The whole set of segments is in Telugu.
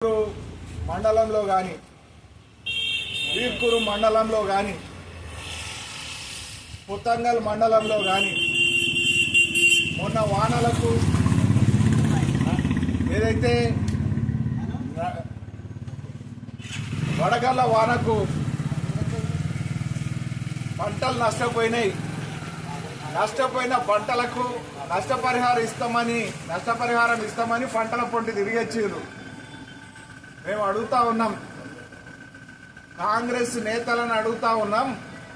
మండలంలో కానీ వీర్కూరు మండలంలో కానీ పుత్తంగల్ మండలంలో కానీ మొన్న వానలకు ఏదైతే ర- వడగళ్ళ వానకు పంటలు నష్టపోయినాయి నష్టపోయిన పంటలకు నష్టపరిహారం ఇస్తామని నష్టపరిహారం ఇస్తామని పంటల పొంటి తిరిగొచ్చారు మేము అడుగుతా ఉన్నాం కాంగ్రెస్ నేతలను అడుగుతా ఉన్నాం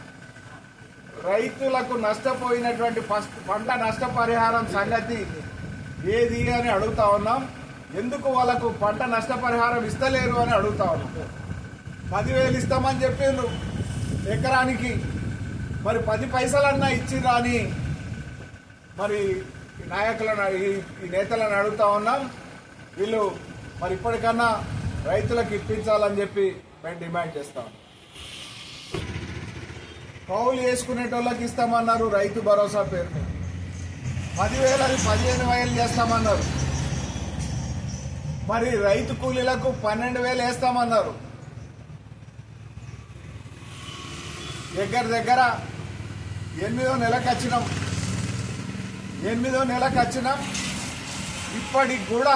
రైతులకు నష్టపోయినటువంటి ఫస్ట్ పంట నష్టపరిహారం సంగతి ఏది అని అడుగుతా ఉన్నాం ఎందుకు వాళ్ళకు పంట నష్టపరిహారం ఇస్తలేరు అని అడుగుతా ఉన్నాం పదివేలు ఇస్తామని చెప్పిండ్రు ఎకరానికి మరి పది పైసలన్నా ఇచ్చిరా అని మరి ఈ నాయకులను ఈ- ఈ నేతలను అడుగుతా ఉన్నాం వీళ్ళు మరి ఇప్పటికన్నా రైతులకు ఇప్పించాలని చెప్పి మేము డిమాండ్ చేస్తాం కౌలు వేసుకునేటోళ్ళకి ఇస్తామన్నారు రైతు భరోసా పేరు మీద పదివేలది పదిహేను వేలు చేస్తామన్నారు మరి రైతు కూలీలకు పన్నెండు వేలు వేస్తామన్నారు దగ్గర దగ్గర ఎనిమిదో నెలకు వచ్చినాం ఎనిమిదో నెలకు వచ్చినాం ఇప్పటికి కూడా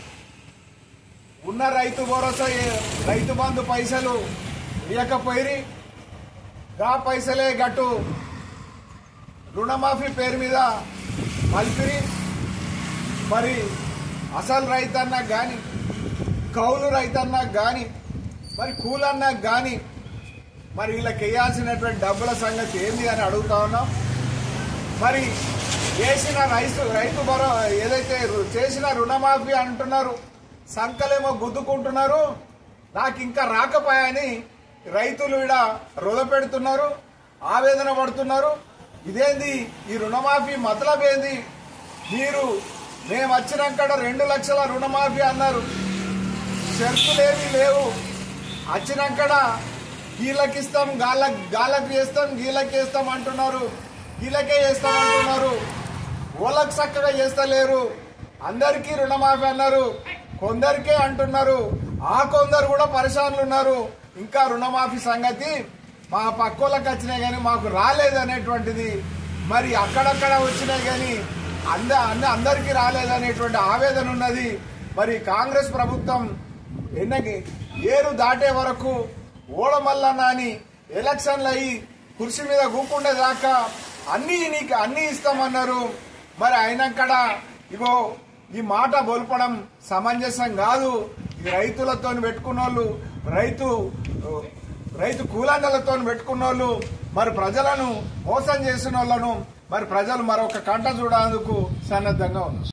ఉన్న రైతు భరోసా ఏ- రైతు బంధు పైసలు ఇవ్వకపోయి గా పైసలే గట్టు రుణమాఫీ పేరు మీద మలిపిరి మరి అసలు రైతన్నా కానీ కౌలు రైతన్నా కానీ మరి కూలన్నా కానీ మరి వీళ్ళకి వేయాల్సినటువంటి డబ్బుల సంగతి ఏంది అని అడుగుతా ఉన్నాం మరి చేసిన రైతు రైతు భరో ఏదైతే రు- చేసిన రుణమాఫీ అంటున్నారు సంకలేమో గుద్దుకుంటున్నారు నాకు ఇంకా రాకపోయాని రైతులు ఈడ రుద పెడుతున్నారు ఆవేదన పడుతున్నారు ఇదేంది ఈ రుణమాఫీ మతలబ్ ఏంది మీరు మేము వచ్చినాక రెండు లక్షల రుణమాఫీ అన్నారు షరతులేమీ లేవు వచ్చినాకడ గీళ్ళకి ఇస్తాం గాళ్ళ గాళ్ళకి చేస్తాం గీళ్ళకి చేస్తాం అంటున్నారు గీళ్ళకే చేస్తాం అంటున్నారు ఓళ్ళకి చక్కగా చేస్తలేరు అందరికీ రుణమాఫీ అన్నారు కొందరికే అంటున్నారు ఆ కొందరు కూడా పరిశానులు ఉన్నారు ఇంకా రుణమాఫీ సంగతి మా పక్కోళ్ళకి వచ్చినాయి కానీ మాకు రాలేదనేటువంటిది మరి అక్కడక్కడ వచ్చినాయి కానీ అంద అంద అందరికీ రాలేదనేటువంటి ఆవేదన ఉన్నది మరి కాంగ్రెస్ ప్రభుత్వం ఎన్నకి ఏరు దాటే వరకు ఓడమల్లన్న అని ఎలక్షన్లు అయ్యి కుర్చీ మీద కూకుండే దాకా అన్ని నీకు అన్ని ఇస్తామన్నారు మరి అయినాకడ ఇగో ఈ మాట బొల్పడం సమంజసం కాదు ఈ రైతులతో పెట్టుకున్నోళ్ళు రైతు రైతు కూలండలతో పెట్టుకున్నోళ్ళు మరి ప్రజలను మోసం చేసిన వాళ్ళను మరి ప్రజలు మరొక కంట చూడేందుకు సన్నద్ధంగా ఉన్నారు